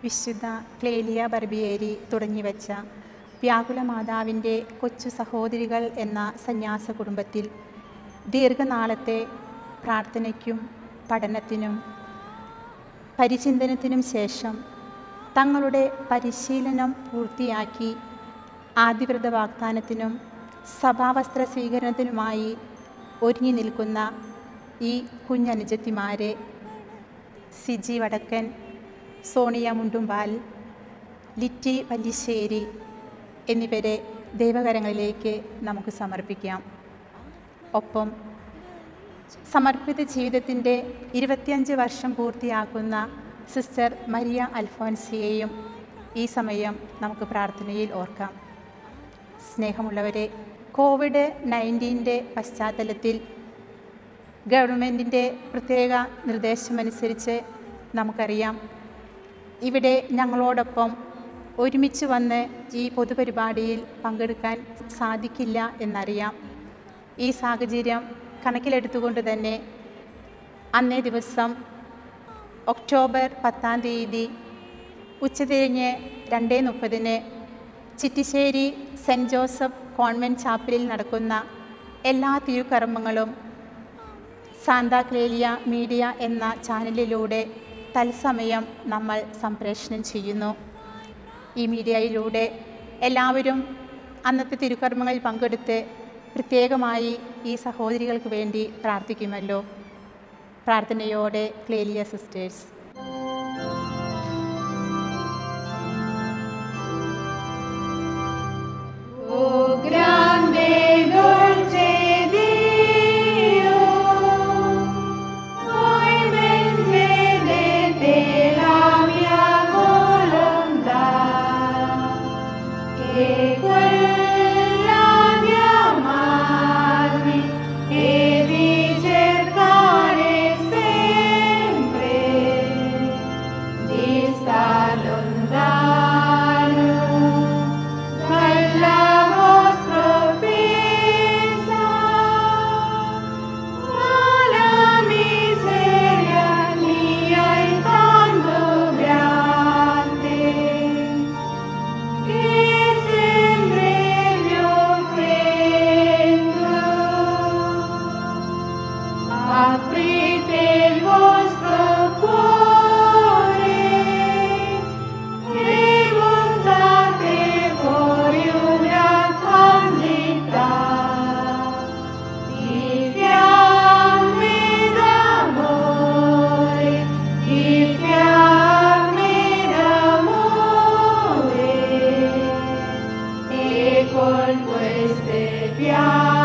വിശുദ്ധ ക്ലേലിയ ബർബിയേരി തുടങ്ങിവച്ച വ്യാകുല മാതാവിൻ്റെ കൊച്ചു സഹോദരികൾ എന്ന സന്യാസ കുടുംബത്തിൽ ദീർഘനാളത്തെ പ്രാർത്ഥനയ്ക്കും പഠനത്തിനും പരിചിന്തനത്തിനും ശേഷം തങ്ങളുടെ പരിശീലനം പൂർത്തിയാക്കി ആദിവ്രത വാഗ്ദാനത്തിനും സഭാവസ്ത്ര സ്വീകരണത്തിനുമായി ഒരുങ്ങി നിൽക്കുന്ന ഈ കുഞ്ഞനുജത്തിമാരെ സിജി വടക്കൻ സോണിയ മുണ്ടുമ്പാൽ ലിറ്റി പല്ലിശ്ശേരി എന്നിവരെ ദൈവകരങ്ങളിലേക്ക് നമുക്ക് സമർപ്പിക്കാം ഒപ്പം സമർപ്പിത ജീവിതത്തിൻ്റെ ഇരുപത്തിയഞ്ച് വർഷം പൂർത്തിയാക്കുന്ന സിസ്റ്റർ മരിയ അൽഫോൻസിയെയും ഈ സമയം നമുക്ക് പ്രാർത്ഥനയിൽ ഓർക്കാം സ്നേഹമുള്ളവരെ കോവിഡ് നയൻറ്റീൻ്റെ പശ്ചാത്തലത്തിൽ ഗവൺമെൻറ്റിൻ്റെ പ്രത്യേക നിർദ്ദേശമനുസരിച്ച് നമുക്കറിയാം ഇവിടെ ഞങ്ങളോടൊപ്പം ഒരുമിച്ച് വന്ന് ഈ പൊതുപരിപാടിയിൽ പങ്കെടുക്കാൻ സാധിക്കില്ല എന്നറിയാം ഈ സാഹചര്യം കണക്കിലെടുത്തുകൊണ്ട് തന്നെ അന്നേ ദിവസം ഒക്ടോബർ പത്താം തീയതി ഉച്ചതിരിഞ്ഞ് രണ്ടേ മുപ്പതിന് ചിറ്റിശ്ശേരി സെൻറ്റ് ജോസഫ് കോൺവെൻറ്റ് ചാപ്പലിൽ നടക്കുന്ന എല്ലാ തിരുക്കർമ്മങ്ങളും സാന്താക്ലേലിയ മീഡിയ എന്ന ചാനലിലൂടെ തത്സമയം നമ്മൾ സംപ്രേഷണം ചെയ്യുന്നു ഈ മീഡിയയിലൂടെ എല്ലാവരും അന്നത്തെ തിരുക്കർമ്മങ്ങളിൽ പങ്കെടുത്ത് പ്രത്യേകമായി ഈ സഹോദരികൾക്ക് വേണ്ടി പ്രാർത്ഥിക്കുമല്ലോ പ്രാർത്ഥനയോടെ Clelia sisters Oh grande dolce Dio, voi ben vedete la mia volontà, che quella di amarvi e di cercare sempre di star lontano dalla vostra offesa, ma la miseria mia è tanto grande che sempre mi offendo. Aprite il vostro cuore e buttate fuori una candida di fiamme d'amore, di fiamme d'amore e con queste fiamme